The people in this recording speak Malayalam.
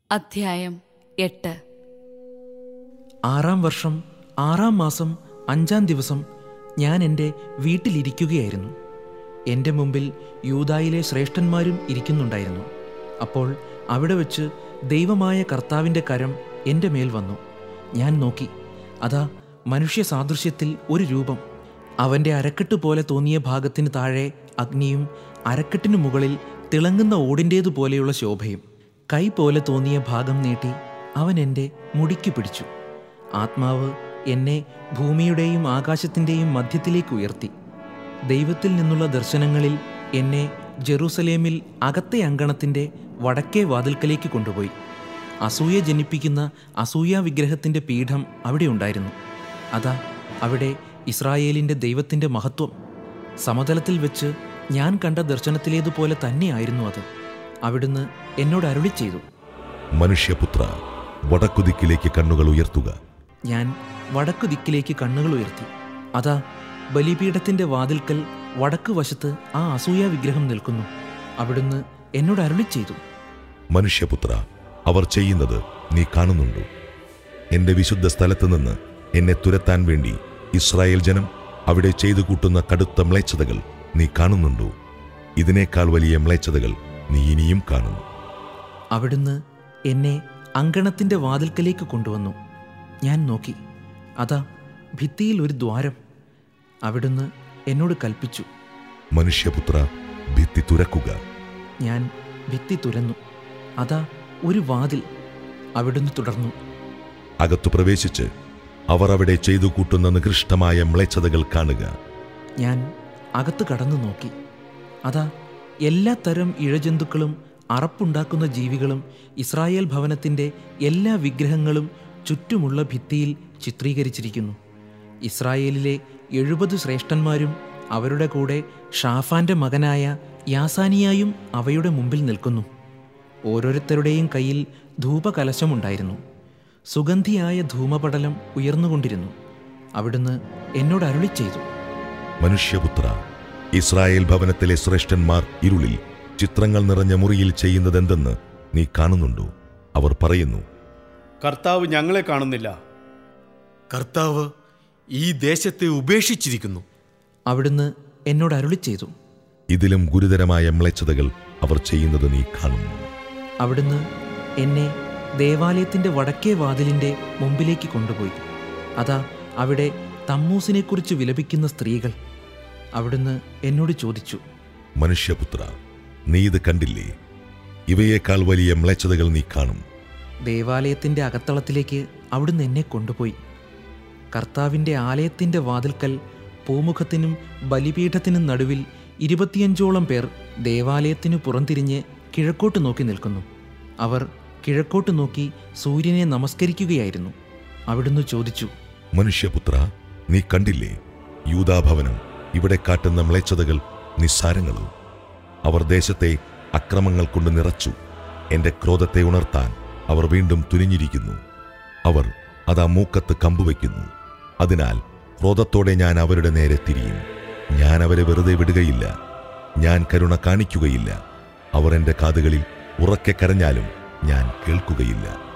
അധ്യായം എട്ട് ആറാം വർഷം ആറാം മാസം അഞ്ചാം ദിവസം ഞാൻ എൻ്റെ വീട്ടിലിരിക്കുകയായിരുന്നു എൻ്റെ മുമ്പിൽ യൂതായിലെ ശ്രേഷ്ഠന്മാരും ഇരിക്കുന്നുണ്ടായിരുന്നു അപ്പോൾ അവിടെ വെച്ച് ദൈവമായ കർത്താവിൻ്റെ കരം എൻ്റെ മേൽ വന്നു ഞാൻ നോക്കി അതാ മനുഷ്യ സാദൃശ്യത്തിൽ ഒരു രൂപം അവൻ്റെ അരക്കെട്ട് പോലെ തോന്നിയ ഭാഗത്തിന് താഴെ അഗ്നിയും അരക്കെട്ടിനു മുകളിൽ തിളങ്ങുന്ന ഓടിൻ്റേതുപോലെയുള്ള ശോഭയും കൈ പോലെ തോന്നിയ ഭാഗം നീട്ടി അവൻ എൻ്റെ മുടിക്ക് പിടിച്ചു ആത്മാവ് എന്നെ ഭൂമിയുടെയും ആകാശത്തിൻ്റെയും മധ്യത്തിലേക്ക് ഉയർത്തി ദൈവത്തിൽ നിന്നുള്ള ദർശനങ്ങളിൽ എന്നെ ജെറൂസലേമിൽ അകത്തെ അങ്കണത്തിൻ്റെ വടക്കേ വാതിൽക്കലേക്ക് കൊണ്ടുപോയി അസൂയ ജനിപ്പിക്കുന്ന അസൂയ വിഗ്രഹത്തിൻ്റെ പീഠം അവിടെ ഉണ്ടായിരുന്നു അതാ അവിടെ ഇസ്രായേലിൻ്റെ ദൈവത്തിൻ്റെ മഹത്വം സമതലത്തിൽ വെച്ച് ഞാൻ കണ്ട ദർശനത്തിലേതുപോലെ തന്നെയായിരുന്നു അത് അവിടുന്ന് എന്നോട് അരുളി ചെയ്തു മനുഷ്യപുത്ര വടക്കുദിക്കിലേക്ക് കണ്ണുകൾ ഉയർത്തുക ഞാൻ വടക്കു ദിക്കിലേക്ക് കണ്ണുകൾ ഉയർത്തി അതാ ബലിപീഠത്തിന്റെ വാതിൽക്കൽ വടക്ക് വശത്ത് ആ അസൂയ വിഗ്രഹം നിൽക്കുന്നു അവിടുന്ന് എന്നോട് അരുളി ചെയ്തു മനുഷ്യപുത്ര അവർ ചെയ്യുന്നത് നീ കാണുന്നുണ്ടോ എന്റെ വിശുദ്ധ സ്ഥലത്ത് നിന്ന് എന്നെ തുരത്താൻ വേണ്ടി ഇസ്രായേൽ ജനം അവിടെ ചെയ്തു കൂട്ടുന്ന കടുത്ത മ്ലേച്ഛതകൾ നീ കാണുന്നുണ്ടോ ഇതിനേക്കാൾ വലിയ മ്ലേച്ഛതകൾ നീ ഇനിയും കാണും അവിടുന്ന് എന്നെ അങ്കണത്തിന്റെ വാതിൽക്കലേക്ക് കൊണ്ടുവന്നു ഞാൻ നോക്കി അതാ ഭിത്തിയിൽ ഒരു ദ്വാരം അവിടുന്ന് എന്നോട് കൽപ്പിച്ചു മനുഷ്യപുത്ര ഭിത്തി തുരക്കുക ഞാൻ ഭിത്തി തുരന്നു അതാ ഒരു വാതിൽ അവിടുന്ന് തുടർന്നു അകത്തു പ്രവേശിച്ച് അവർ അവിടെ ചെയ്തു കൂട്ടുന്ന നികൃഷ്ടമായ മ്ലേച്ഛതകൾ കാണുക ഞാൻ അകത്ത് കടന്നു നോക്കി അതാ എല്ലാ തരം ഇഴജന്തുക്കളും അറപ്പുണ്ടാക്കുന്ന ജീവികളും ഇസ്രായേൽ ഭവനത്തിൻ്റെ എല്ലാ വിഗ്രഹങ്ങളും ചുറ്റുമുള്ള ഭിത്തിയിൽ ചിത്രീകരിച്ചിരിക്കുന്നു ഇസ്രായേലിലെ എഴുപത് ശ്രേഷ്ഠന്മാരും അവരുടെ കൂടെ ഷാഫാന്റെ മകനായ യാസാനിയായും അവയുടെ മുമ്പിൽ നിൽക്കുന്നു ഓരോരുത്തരുടെയും കയ്യിൽ ധൂപകലശമുണ്ടായിരുന്നു സുഗന്ധിയായ ധൂമപടലം ഉയർന്നുകൊണ്ടിരുന്നു അവിടുന്ന് എന്നോട് അരുളി ചെയ്തു മനുഷ്യപുത്ര ഇസ്രായേൽ ഭവനത്തിലെ ശ്രേഷ്ഠന്മാർ ഇരുളിൽ ചിത്രങ്ങൾ നിറഞ്ഞ മുറിയിൽ ചെയ്യുന്നതെന്തെന്ന് നീ കാണുന്നുണ്ടോ അവർ പറയുന്നു കർത്താവ് ഞങ്ങളെ കാണുന്നില്ല കർത്താവ് ഈ ദേശത്തെ ഉപേക്ഷിച്ചിരിക്കുന്നു അവിടുന്ന് എന്നോട് അരുളി ചെയ്തു ഇതിലും ഗുരുതരമായ മ്ലേച്ഛതകൾ അവർ ചെയ്യുന്നത് നീ കാണുന്നു അവിടുന്ന് എന്നെ ദേവാലയത്തിൻ്റെ വടക്കേ വാതിലിൻ്റെ മുമ്പിലേക്ക് കൊണ്ടുപോയി അതാ അവിടെ തമ്മൂസിനെക്കുറിച്ച് വിലപിക്കുന്ന സ്ത്രീകൾ അവിടുന്ന് എന്നോട് ചോദിച്ചു മനുഷ്യപുത്ര നീ ഇത് കണ്ടില്ലേ ഇവയേക്കാൾ വലിയ മ്ലേച്ഛതകൾ നീ കാണും ദേവാലയത്തിൻ്റെ അകത്തളത്തിലേക്ക് അവിടുന്ന് എന്നെ കൊണ്ടുപോയി കർത്താവിൻ്റെ ആലയത്തിൻ്റെ വാതിൽക്കൽ പൂമുഖത്തിനും ബലിപീഠത്തിനും നടുവിൽ ഇരുപത്തിയഞ്ചോളം പേർ ദേവാലയത്തിനു പുറംതിരിഞ്ഞ് കിഴക്കോട്ട് നോക്കി നിൽക്കുന്നു അവർ കിഴക്കോട്ട് നോക്കി സൂര്യനെ നമസ്കരിക്കുകയായിരുന്നു അവിടുന്ന് ചോദിച്ചു മനുഷ്യപുത്ര നീ കണ്ടില്ലേ യൂതാഭവനം ഇവിടെ കാട്ടുന്ന മ്ലേച്ഛതകൾ നിസ്സാരങ്ങളോ അവർ ദേശത്തെ അക്രമങ്ങൾ കൊണ്ട് നിറച്ചു എന്റെ ക്രോധത്തെ ഉണർത്താൻ അവർ വീണ്ടും തുനിഞ്ഞിരിക്കുന്നു അവർ അതാ മൂക്കത്ത് കമ്പുവയ്ക്കുന്നു അതിനാൽ ക്രോധത്തോടെ ഞാൻ അവരുടെ നേരെ തിരിയും ഞാൻ അവരെ വെറുതെ വിടുകയില്ല ഞാൻ കരുണ കാണിക്കുകയില്ല അവർ എന്റെ കാതുകളിൽ ഉറക്കെ കരഞ്ഞാലും ഞാൻ കേൾക്കുകയില്ല